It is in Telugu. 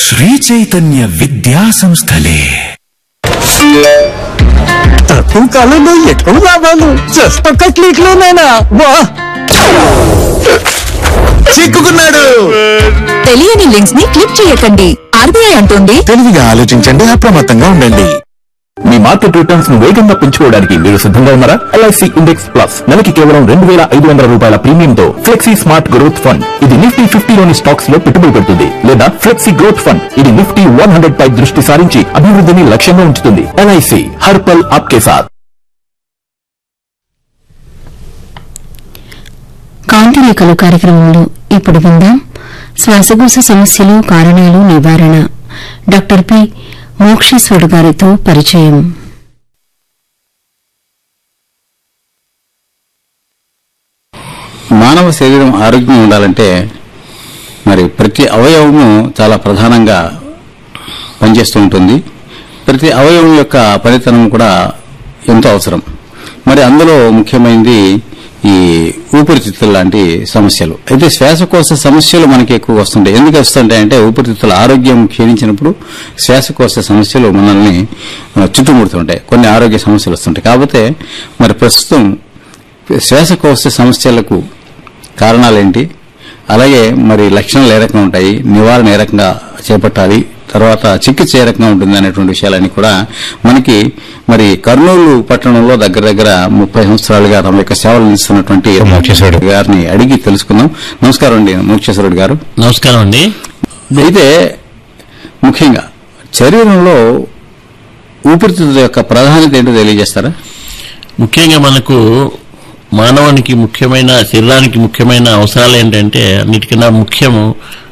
శ్రీ చైతన్య విద్యా సంస్థలే తక్కువ కాలంలో ఎక్కువ లాభాలు జస్ట్ ఒక్క క్లిక్ లోనేనా వా చిక్కుకున్నాడు తెలియని లింక్స్ ని క్లిక్ చేయకండి ఆర్బీఐ అంటోంది తెలివిగా ఆలోచించండి అప్రమత్తంగా ఉండండి మీ మార్కెట్ రిటర్న్స్ ను వేగంగా పెంచుకోవడానికి మీరు సిద్ధంగా ఉన్నారా ఎల్ఐసి ఇండెక్స్ ప్లస్ నెలకి కేవలం రెండు వేల ఐదు వందల రూపాయల ప్రీమియంతో ఫ్లెక్సీ స్మార్ట్ గ్రోత్ ఫండ్ ఇది నిఫ్టీ ఫిఫ్టీలోని స్టాక్స్ లో పెట్టుబడి పెడుతుంది లేదా ఫ్లెక్సీ గ్రోత్ ఫండ్ ఇది నిఫ్టీ వన్ హండ్రెడ్ పై దృష్టి సారించి అభివృద్ధిని లక్ష్యంగా ఉంచుతుంది ఎల్ఐసి హర్పల్ ఆప్కే సాత్ కాంతిరేఖలు కార్యక్రమంలో ఇప్పుడు విందాం శ్వాసకోశ సమస్యలు కారణాలు నివారణ డాక్టర్ పి మోక్షేశ్వరుడు గారితో పరిచయం మానవ శరీరం ఆరోగ్యం ఉండాలంటే మరి ప్రతి అవయవము చాలా ప్రధానంగా పనిచేస్తూ ఉంటుంది ప్రతి అవయవం యొక్క పనితనం కూడా ఎంతో అవసరం మరి అందులో ముఖ్యమైనది ఈ ఊపిరితిత్తులు లాంటి సమస్యలు అయితే శ్వాసకోశ సమస్యలు మనకి ఎక్కువ వస్తుంటాయి ఎందుకు వస్తుంటాయి అంటే ఊపిరితిత్తుల ఆరోగ్యం క్షీణించినప్పుడు శ్వాసకోశ సమస్యలు మనల్ని ఆ, చుట్టుముడుతుంటాయి కొన్ని ఆరోగ్య సమస్యలు వస్తుంటాయి కాకపోతే మరి ప్రస్తుతం శ్వాసకోశ సమస్యలకు కారణాలేంటి అలాగే మరి లక్షణాలు ఏ రకంగా ఉంటాయి నివారణ ఏ రకంగా చేపట్టాలి తర్వాత చికిత్స ఏ రకంగా ఉంటుంది అనేటువంటి విషయాలన్నీ కూడా మనకి మరి కర్నూలు పట్టణంలో దగ్గర దగ్గర ముప్పై సంవత్సరాలుగా తమ యొక్క సేవలు అందిస్తున్నటువంటి మోక్షేశ్వరుడు. గారిని అడిగి తెలుసుకుందాం నమస్కారం అండి మోక్షేశ్వరుడు గారు నమస్కారం అండి అయితే ముఖ్యంగా శరీరంలో ఊపిరితిత్తుల యొక్క ప్రాధాన్యత ఏంటో తెలియజేస్తారా ముఖ్యంగా మనకు మానవానికి ముఖ్యమైన శరీరానికి ముఖ్యమైన అవసరాలు ఏంటంటే అన్నిటికన్నా ముఖ్యము